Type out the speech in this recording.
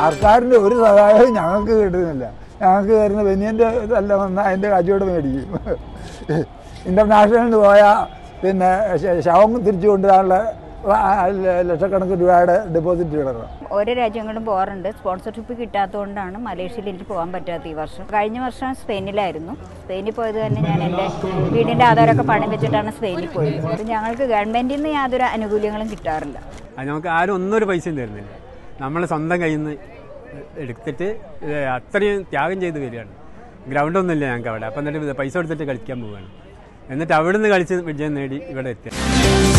സർക്കാരിൻ്റെ ഒരു സഹായവും ഞങ്ങൾക്ക് കിട്ടുന്നില്ല ഞങ്ങൾക്ക് തരുന്ന ബനിയൻ്റെ ഇതല്ല വന്നാൽ അതിൻ്റെ കച്ചവടം മേടിക്കും ഇൻ്റർനാഷണലിന് പോയാൽ പിന്നെ ശ- ശവം തിരിച്ചു കൊണ്ടുവരാനുള്ള ആ, ല- ലക്ഷക്കണക്കിന് രൂപയുടെ ഡെപ്പോസിറ്റ് കിടക്കണം ഓരോ രാജ്യങ്ങളും പോകാറുണ്ട് സ്പോൺസർഷിപ്പ് കിട്ടാത്തതുകൊണ്ടാണ് മലേഷ്യയിൽ എനിക്ക് പോകാൻ പറ്റാത്ത ഈ വർഷം കഴിഞ്ഞ വർഷം സ്പെയിനിലായിരുന്നു സ്പെയിനിൽ പോയത് തന്നെ ഞാൻ എൻ്റെ വീടിൻ്റെ ആധാരമൊക്കെ പണയം വെച്ചിട്ടാണ് സ്പെയിനിൽ പോയത് അപ്പോൾ ഞങ്ങൾക്ക് ഗവൺമെൻറ്റിൽ നിന്ന് യാതൊരു ആനുകൂല്യങ്ങളും കിട്ടാറില്ല അത് നമുക്ക് ആരും ഒന്നും ഒരു പൈസയും തരുന്നില്ല നമ്മൾ സ്വന്തം കയ്യിൽ നിന്ന് എടുത്തിട്ട് ഇത് അത്രയും ത്യാഗം ചെയ്ത് വരികയാണ് ഗ്രൗണ്ടൊന്നുമില്ല ഞങ്ങൾക്ക് അവിടെ അപ്പം എന്നിട്ട് പൈസ കൊടുത്തിട്ട് കളിക്കാൻ പോവുകയാണ് എന്നിട്ട് അവിടെ നിന്ന് കളിച്ച് വിജയം നേടി ഇവിടെ എത്തി